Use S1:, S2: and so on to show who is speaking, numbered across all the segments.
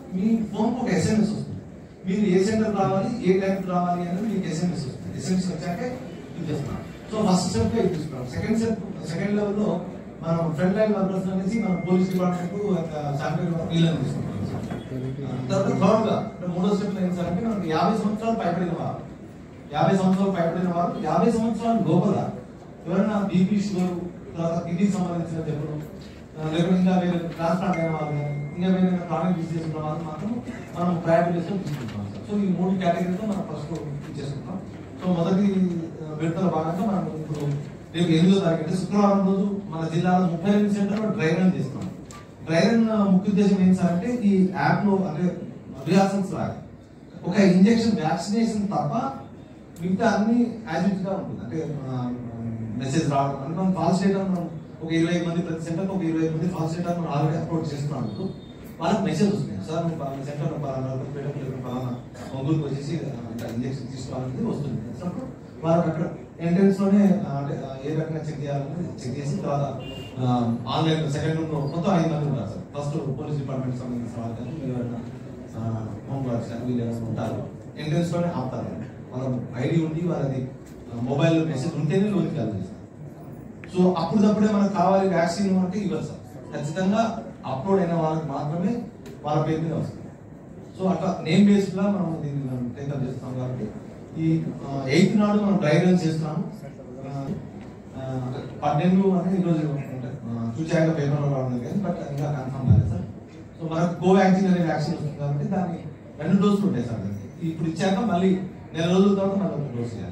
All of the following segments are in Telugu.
S1: మీ ఫోన్ ఒక ఎస్ఎంఎస్ వస్తుంది మీరు ఏ సెంటర్ రావాలి ఏ టైంకి రావాలి అనేది మీకు ఎస్ఎంఎస్ వస్తుంది ఎస్ఎంఎస్ వచ్చాకే ఇది చేస్తున్నాం సో ఫస్ట్ స్టెప్ ఇది తీసుకున్నాం సెకండ్ స్టెప్ సెకండ్ లెవెల్లో మనం ఫ్రంట్ లైన్ వర్కర్స్ అనేసి మనం పోలీస్ డిపార్ట్మెంట్ శానిటరీ వీళ్ళని తీసుకుంటాం తర్వాత థర్డ్ గా అంటే మూడో స్టెప్ ఏం సార్ అంటే మనకి యాభై సంవత్సరాలు పైబడిన వారు యాభై సంవత్సరాలు పైబడిన వారు యాభై సంవత్సరాల లోపల ఎవరైనా బీపీ షుగర్ తర్వాత కిడ్నీకి సంబంధించిన జబ్బులు ఆ, లేకపోతే ఇంకా వేరే ట్రాన్స్ప్లాంట్ అయిన వాళ్ళు కానీ, ఇంకా వేరే క్రానిక్ డిసీజ్ ఉన్న వాళ్ళు మాత్రం మనం ప్రయారిటీ లిస్ట్ తీసుకుంటాం సార్ సో ఈ మూడు కేటగిరీలో మనం ఫస్ట్ చేసుకుంటాం సో మొదటి ఆ, విడతల భాగంగా మనం ఇప్పుడు రేపు ఎనిమిదో తారీఖు అంటే శుక్రవారం రోజు మన జిల్లాలో ముప్పై ఎనిమిది సెంటర్లో డ్రై రన్ చేస్తాం డ్రై రన్ ముఖ్య ఉద్దేశం ఏంటి సార్ అంటే ఈ యాప్ లో అంటే రిహార్సల్స్ లాగా ఒక ఇంజెక్షన్ వ్యాక్సినేషన్ తప్ప మిగతా అన్ని యాజిట్ గా ఉంటుంది అంటే మెసేజ్ రావడం అంటే మనం ఫాల్స్ డేటా మనం ఒక ఇరవై మంది ప్రతి సెంటర్ ఒక ఇరవై మంది ఫాల్స్ డేటా మనం ఆల్రెడీ అప్లోడ్ చేస్తున్నాం ఇప్పుడు వాళ్ళకి మెసేజ్ వస్తుంది సార్ మీ పలానా సెంటర్ పలానా పేటం లేదా పలానా ఒంగోలుకి వచ్చేసి ఇంజెక్షన్ తీసుకోవాలనేది వస్తుంది వచ్చినప్పుడు వాళ్ళకి అక్కడ ఎంట్రన్స్ లోనే ఆ, అంటే ఆ, ఏ రకంగా చెక్ చేయాలనేది చెక్ చేసి తర్వాత ఆన్లైన్ సెకండ్ రూమ్ లో మొత్తం ఐదు మంది ఉంటారు సార్ ఫస్ట్ పోలీస్ డిపార్ట్మెంట్ సంబంధించిన వాళ్ళు కానీ మీరు ఎవరైనా, ఆ, హోమ్ గార్డ్స్ కానీ వీళ్ళు ఎవరైనా ఉంటారు ఎంట్రన్స్ లోనే ఆపుతారు వాళ్ళ ఐడి ఉండి వాళ్ళది మొబైల్ మెసేజ్ ఉంటేనే లోనికి వెళ్ళాలి సో అప్పుడప్పుడే మనకు కావాలి వ్యాక్సిన్ అంటే ఇవ్వాలి సార్ ఖచ్చితంగా అప్లోడ్ అయిన వాళ్ళకి మాత్రమే వాళ్ళ పేరు మీద వస్తుంది సో అట్లా నేమ్ బేస్డ్ గా మనం దీన్ని మనం టేకప్ చేస్తాం కాబట్టి ఈ ఎయిత్ నాడు మనం డ్రై రన్ చేస్తున్నాము ఆ, ఆ, పన్నెండు అంటే ఈరోజు అంటే, ఆ, చూచాక పేపర్ రావడం కానీ బట్ ఇంకా కన్ఫర్మ్ కాలేదు సార్ సో మనకు కోవాక్సిన్ అనే వ్యాక్సిన్ వస్తుంది కాబట్టి దాన్ని రెండు డోసులు ఉంటాయి సార్ దానికి ఇప్పుడు ఇచ్చాక మళ్ళీ నెల రోజుల తర్వాత మళ్ళీ ఒక డోస్ చేయాలి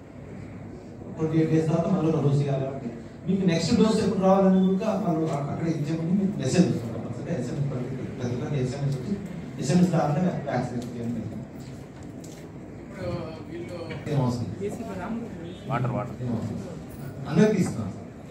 S1: ట్వంటీ ఎయిట్ డేస్ తర్వాత మళ్ళీ ఒక డోస్ చేయాలి కాబట్టి మీకు నెక్స్ట్ డోస్ ఎప్పుడు రావాలని కూడా మళ్ళీ అక్కడ ఇచ్చే ముందు మీకు మెసేజ్ వస్తుంది కంపల్సరీ ఎస్ఎంఎస్ ప్రతి ఒక్కరికి ఎస్ఎంఎస్ వచ్చి ఎస్ఎంఎస్ రావాలంటే వ్యాక్సినేషన్ చేయండి
S2: ఇప్పుడు వీళ్ళు
S1: ఏం అవసరం
S3: వాటర్ వాటర్
S1: ఏం అవసరం అందరికి ఇస్తున్నాం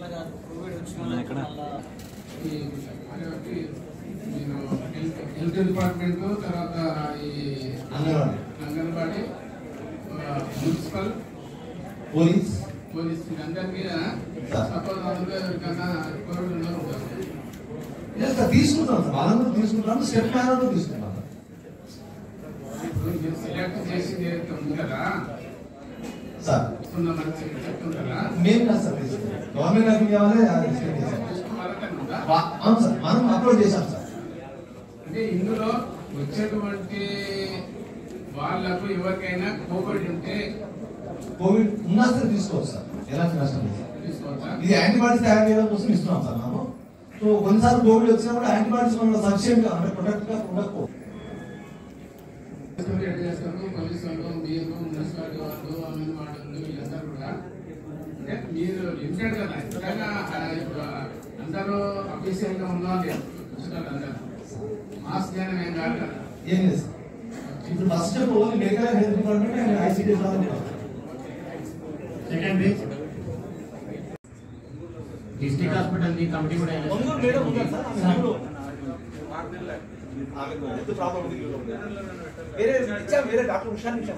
S2: ఈ అదొకటి మీరు హెల్త్ హెల్త్ డిపార్ట్మెంట్ తర్వాత ఈ
S1: అంగన్వాడీ
S2: అంగన్వాడీ ఆ, మున్సిపల్
S1: పోలీస్
S2: పోలీస్ వీళ్ళందరికీ
S1: సార్.
S2: సపోజ్ అందులో ఎవరికన్నా కోవిడ్ ఉన్న ఉంటారు
S1: Yes, సార్ తీసుకుంటాం సార్ వాళ్ళందరూ తీసుకుంటాం స్టెప్ మేనర్ తీసుకుంటాం సార్.
S2: ఇప్పుడు మీరు సెలెక్ట్ చేసింది ఏదైతే ఉంది కదా
S1: సార్
S2: తీసుకుందామని చెప్పి చెప్తుంటారా
S1: మేము కాదు సార్ తీసుకుంటాం గవర్నమెంట్ నాకు ఇవ్వాలి అది డిస్కస్ చేశాం
S2: తీసుకున్నారని ఉందా?
S1: వా- అవును సార్ మనం అప్లోడ్ చేశాం సార్
S2: అంటే ఇందులో వచ్చేటువంటి వాళ్ళకు ఎవరికైనా కోవిడ్ ఉంటే
S1: కోవిడ్ ఉన్నా సరే తీసుకోవచ్చు సార్ ఎలాంటి నష్టం లేదు సార్
S2: తీసుకోవచ్చా
S1: ఇది యాంటీబాడీస్ తయారు చేయడం కోసం ఇస్తున్నాం సార్ మనం సో కొన్నిసార్లు కోవిడ్ వచ్చినప్పుడు యాంటీబాడీస్ మనం సఫిషియెంట్ గా అంటే ప్రొటెక్ట్ గా ఉండకపో
S2: ఎట్లా చేస్తారు పోలీసు వాళ్ళు మీరు మున్సిపాలిటీ వాళ్ళు అంగన్వాడీ వాళ్ళు వీళ్ళందరూ కూడా అంటే మీరు లిమిటెడ్ కదా ఎప్పుడైనా ఆ, ఇప్పుడు అందరూ అఫీషియల్ గా ఉన్నారు అందరూ మాస్ జ్ఞానం ఏం కాదు కదా
S1: ఏం లేదు సార్ ఇప్పుడు first step only medical and health department and ICT
S4: second district hospital the committee కూడా
S1: వేరే ఇచ్చాం వేరే డాక్టర్ ఉషా ఇచ్చాం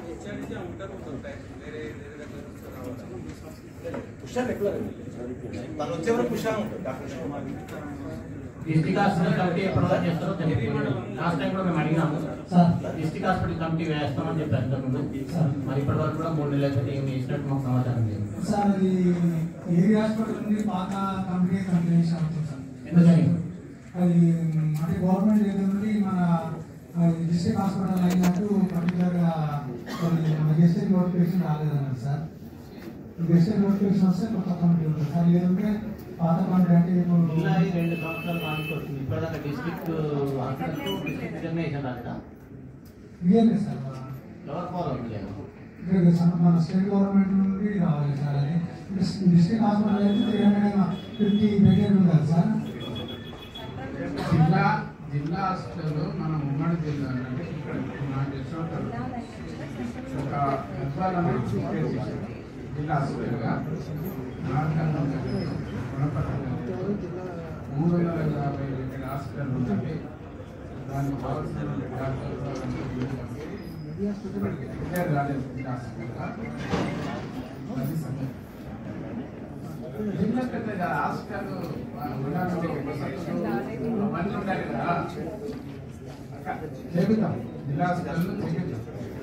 S1: ఉషా రెగ్యులర్ తను వచ్చే వరకు ఉషా ఉంటుంది doctor Usha
S4: district hospital committee ఎప్పుడు వరకు చేస్తారో తెలియదు లాస్ట్ టైం కూడా మేము అడిగినాము డిస్ట్రిక్ట్ హాస్పిటల్ కమిటీ వేస్తామని చెప్పారు ఇంతకుముందు మరి ఇప్పటి వరకు కూడా మూడు నెలలు అయితే ఏమి వేసినట్టు మాకు సమాచారం లేదు
S5: సార్ అది ఏరియా హాస్పిటల్ నుండి పాత కంపెనీ కంప్లైంట్స్ అవుతుంది సార్
S4: ఎందుకని
S5: అది అంటే గవర్నమెంట్ దగ్గర నుండి మన డిస్ట్రిక్ట్ హాస్పిటల్ అయినట్టు పర్టికులర్ గా కొన్ని మన గెస్టెడ్ నోటిఫికేషన్ రాలేదన్నారు సార్ గెస్టెడ్ నోటిఫికేషన్ వస్తే కొత్త కమిటీ ఉంటుంది సార్ లేదంటే పాత కమిటీ అంటే ఇప్పుడు
S4: ఇలా ఈ రెండు సంవత్సరాలు మానుకొస్తుంది ఇప్పటిదాకా డిస్ట్రిక్ట్ హాస్పిటల్ డిస్ట్రిక్ట్ డిటర్మినేషన్ రాలేదా
S5: ఇదేం లేదు సార్
S4: ఎవరు ఫాలో అవ్వలేదు
S5: ఇక్కడ సమ- మన స్టేట్ గవర్నమెంట్ నుండి రావాలి సార్ అది డిస్ట్రిక్ట్ హాస్పిటల్ అయితే త్రీ హండ్రెడ్ ఫిఫ్టీ బెడ్ ఉంది కదా సార్
S2: జిల్లా జిల్లా హాస్పిటల్ మన ఉమ్మడి జిల్లా అంటే ఇక్కడ నాకు తెలిసిన ఒక నిర్మాణం క్రియేట్ చేశారు జిల్లా హాస్పిటల్గా నాటకంగా మూడు వందల యాభై ఇక్కడ హాస్పిటల్ ఉంటుంది దానికి కావాల్సిన డాక్టర్స్ ఇప్పటికి డిక్లేర్ కాలేదు జిల్లా హాస్పిటల్గా అది సంగతి. జిల్లా పెద్ద హాస్పిటల్ ఉండాలంటే అవన్నీ ఉండాలి కదా చేపిద్దాం జిల్లా హాస్పిటల్లో చేపిద్దాం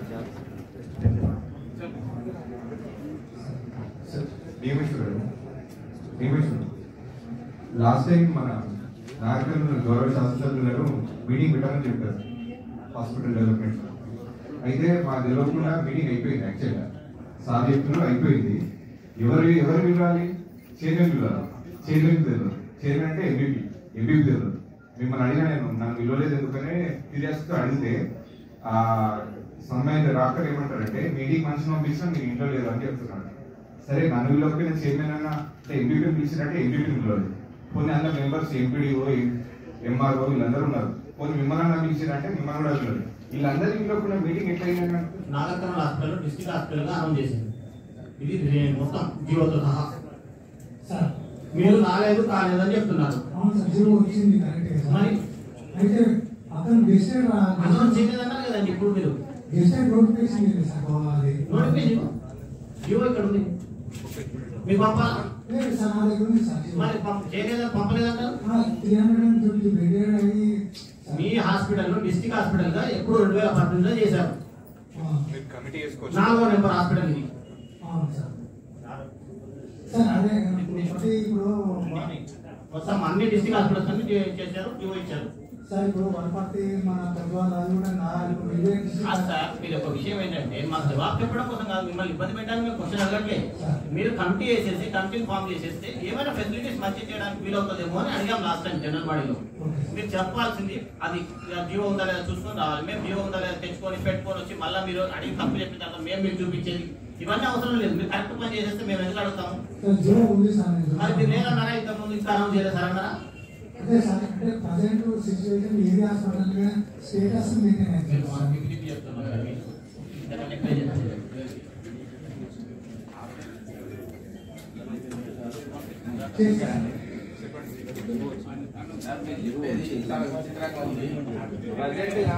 S6: భీమేశ్వరుడు భీమేశ్వరుడు లాస్ట్ టైం మన నాయకులు గౌరవ శాస్త్రజ్ఞులను మీటింగ్ పెట్టామని చెప్పారు హాస్పిటల్ డెవలప్మెంట్ అయితే మా తెలియకుండా మీటింగ్ అయిపోయింది యాక్చువల్గా సార్ చెప్తున్నారు అయిపోయింది ఎవరు ఎవరు పిలవాలి చైర్మన్ పిలవాలి చైర్మన్ తెలియదు చైర్మన్ అంటే ఎంపీపీ ఎంపీపీ తెలియదు మిమ్మల్ని అడిగా నేను నన్ను పిలవలేదు ఎందుకనే క్యూరియాసిటీతో అడిగితే ఆ సమయం రాకర్ ఏమంటారంటే మీటింగ్ మనిషిని పంపించినా మీరు ఇంట్లో లేదు అని చెప్తున్నాడు సరే నన్ను పిలవకపోయిన చైర్మన్ అన్న అంటే ఎంపీపీ పిలిచినట్టే ఎంపీపీ పిలవలేదు కొన్ని అందులో మెంబర్స్ ఎంపీడీఓ ఎంఆర్ఓ వీళ్ళందరూ ఉన్నారు కొన్ని మిమ్మల్ని పిలిచిరంటే మిమ్మల్ని కూడా పిలవలేదు వీళ్ళందరికీ పిలవకుండా మీటింగ్ ఎట్లా అయిందన్న
S4: నాగర్కర్నూలు హాస్పిటల్ డిస్ట్రిక్ట్ హాస్పిటల్ గా అనౌన్స్ చేసింది ఇది రే- మొత్తం జీవోతో సహా
S5: సార్
S4: మీరు రాలేదు కాలేదని చెప్తున్నారు
S5: అవును సార్ జీవో వచ్చింది కరెక్టే సార్
S4: మరి?
S5: అయితే అతను గెస్టెడ్
S4: అనౌన్స్ చేయలేదన్నారు కదండి ఇప్పుడు మీరు
S5: గెస్టెడ్ నోటిఫికేషన్ ఇవ్వండి సార్ పోవాలి
S4: నోటిఫికేషన్ జీవో ఇక్కడ ఉంది మీకు పంపాలా
S5: లేదు సార్ నా దగ్గర ఉంది సార్ జీవో.
S4: మరి పంప- చేయలేదని పంపలేదంటారు
S5: ఆ, 350 బెడెడ్ అయ్యి
S4: మీ హాస్పిటల్లో డిస్ట్రిక్ట్ హాస్పిటల్ గా ఎప్పుడు రెండు వేల పద్దెనిమిదిలో చేశారు
S5: ఆ,
S6: కమిటీ
S4: నాలుగో నెంబర్ హాస్పిటల్ ఇది
S5: అవును సార్ సార్ అదే ఒకటి ఇప్పుడు
S4: మొత్తం అన్ని డిస్ట్రిక్ట్ హాస్పిటల్స్ అన్ని చే- చేశారు జీవో ఇచ్చారు
S5: సార్ ఇప్పుడు వనపర్తి మన పెద్దవాళ్ళు అది కూడా నా ఇప్పుడు ఇదే
S4: ఆ
S5: డిస్ట్రిక్ట్
S4: సార్ మీరు ఒక విషయం ఏంటంటే మాకు జవాబు చెప్పడం కోసం కాదు మిమ్మల్ని ఇబ్బంది పెట్టడానికి మేము క్వశ్చన్ అడగట్లేదు
S5: సార్.
S4: మీరు కమిటీ వేసేసి కమిటీని ఫామ్ చేసేస్తే ఏమైనా ఫెసిలిటీస్ మంచి చేయడానికి వీలవుతుందేమో అని అడిగాం లాస్ట్ టైం జనరల్ బాడీలో
S5: ఓకే.
S4: మీరు చెప్పాల్సింది అది జీవో ఉందా లేదా చూసుకొని రావాలి మేము జీవో ఉందా లేదా తెచ్చుకొని పెట్టుకొని వచ్చి మళ్ళీ మీరు అడిగి తప్పు చెప్పిన తర్వాత మేము మీకు చూపించేది ఇవన్నీ అవసరం లేదు మీరు కరెక్ట్ పని చేసేస్తే మేము ఎందుకు అడుగుతాము
S5: సార్ జీవో ఉంది సార్ నేను
S4: మరి మీరు లేదన్నారా ఇంత ముందు ఇంకా అనౌన్స్ చేయలేదు సార్ అన్నారా
S5: అదే సార్ అంటే ప్రజెంట్ సిచ్యువేషన్ ఏరియా హాస్పిటల్ గా స్టేటస్ మెయింటైన్
S4: మీరు
S5: అవుతుంది
S4: మాకు
S5: సార్
S4: PPT చెప్తున్నారు కదా మీరు. ఇంతకంటే ఎక్కువ చెప్పండి.
S5: చేశాను.
S2: చెప్పేది చాలా విచిత్రంగా ఉంది ప్రజెంట్ గా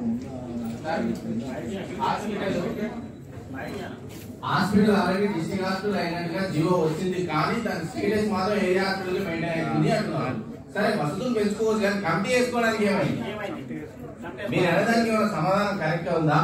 S2: hospital hospital already district hospital అయినట్టుగా జియో వచ్చింది కానీ దాని స్టేటస్ మాత్రం ఏరియా హాస్పిటల్ మెయింటైన్ అవుతుంది అంటున్నారు సరే వసతులు పెంచుకోవచ్చు కానీ కమిటీ వేసుకోవడానికి ఏమైంది మీరు అనడానికి ఏమైనా సమాధానం కరెక్ట్ గా ఉందా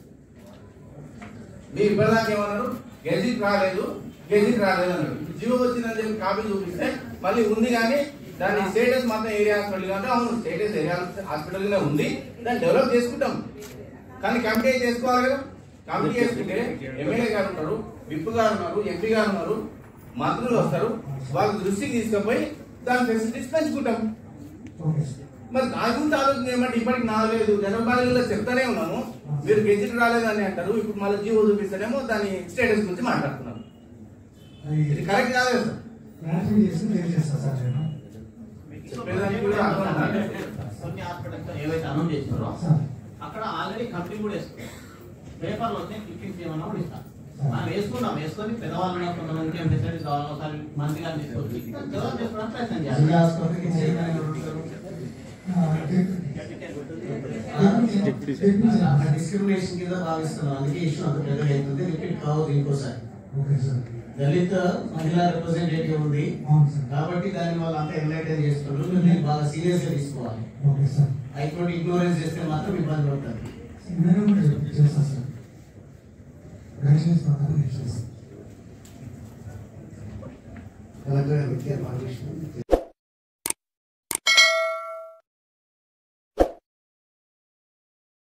S2: మీరు ఇప్పటిదాకా ఏమన్నారు గెజిట్ రాలేదు గెజిట్ రాలేదు అన్నారు జియో వచ్చిందని చెప్పి కాపీ చూపిస్తే మళ్ళీ ఉంది కానీ దాని స్టేటస్ మాత్రం ఏరియా హాస్పిటల్ అంటే అవును స్టేటస్ ఏరియా హాస్పిటల్ గానే ఉంది దాన్ని డెవలప్ చేసుకుంటాం కానీ కమిటీ చేసుకోవాలి కదా కమిటీ చేసుకుంటే ఎమ్మెల్యే గారు ఉంటారు విప్ గారు ఉన్నారు ఎంపీ గారు ఉన్నారు మంత్రులు వస్తారు వాళ్ళ దృష్టికి తీసుకుపోయి దాని ఫెసిలిటీస్ పెంచుకుంటాం
S5: ఓకే సార్
S2: మరి దాని గురించి ఆలోచన చేయమంటే ఇప్పటికి నాలుగైదు జనపాలలో చెప్తానే ఉన్నాము మీరు గెజిట్ రాలేదని అంటారు ఇప్పుడు మళ్ళీ జీవో చూపిస్తేనేమో దాని స్టేటస్ గురించి మాట్లాడుతున్నారు
S5: అది
S2: ఇది కరెక్ట్ కాదు కదా సార్
S5: క్లారిఫై చేసి తెలియజేస్తాను సార్ నేను
S2: చెప్పేదానికి కూడా అర్థం ఉండాలి.
S4: కొన్ని హాస్పిటల్స్ ఏవైతే అనౌన్స్ చేస్తున్నారో
S5: సార్
S4: అక్కడ ఆల్రెడీ కంపెనీ కూడా వేసుకున్నాం పేపర్లు వస్తే క్లిప్పింగ్స్ ఏమన్నా కూడా ఇస్తాం మనం వేసుకున్నాం వేసుకొని పెద్దవాళ్ళు ఉన్నారు, కొంతమందికి ఏం ఫెసిలిటీస్ కావాలో ఒకసారి మంత్రి గారిని తీసుకొచ్చి డెవలప్ చేసుకోవడానికి ప్రయత్నం చేయాలి
S5: జిల్లా హాస్పిటల్కి చైర్మన్ ఎవరు ఉంటారు? ఆ, డిప్యూటీ చైర్మన్.
S7: డిస్క్రిమినేషన్ కింద భావిస్తున్నాం అందుకే ఇష్యూ అంత పెద్దగా అవుతుంది రిపీట్ కావద్దు ఇంకోసారి
S5: ఓకే సార్
S7: దళిత మహిళా రిప్రజెంటేటివ్ ఉంది
S5: అవును సార్
S7: కాబట్టి దాన్ని వాళ్ళు అంతా ఎన్లైటైన్ చేస్తున్నారు మీరు దీన్ని బాగా సీరియస్ గా తీసుకోవాలి
S5: ఓకే సార్
S7: హైకోర్టు ఇగ్నోరెన్స్ చేస్తే మాత్రం ఇబ్బంది పడుతుంది
S5: నేను కూడా చెప్- చేస్తాను సార్ గైడ్లైన్స్ ప్రకారం నేను చేస్తాను
S7: కలెక్టర్ గారు విద్యా బాలకృష్ణ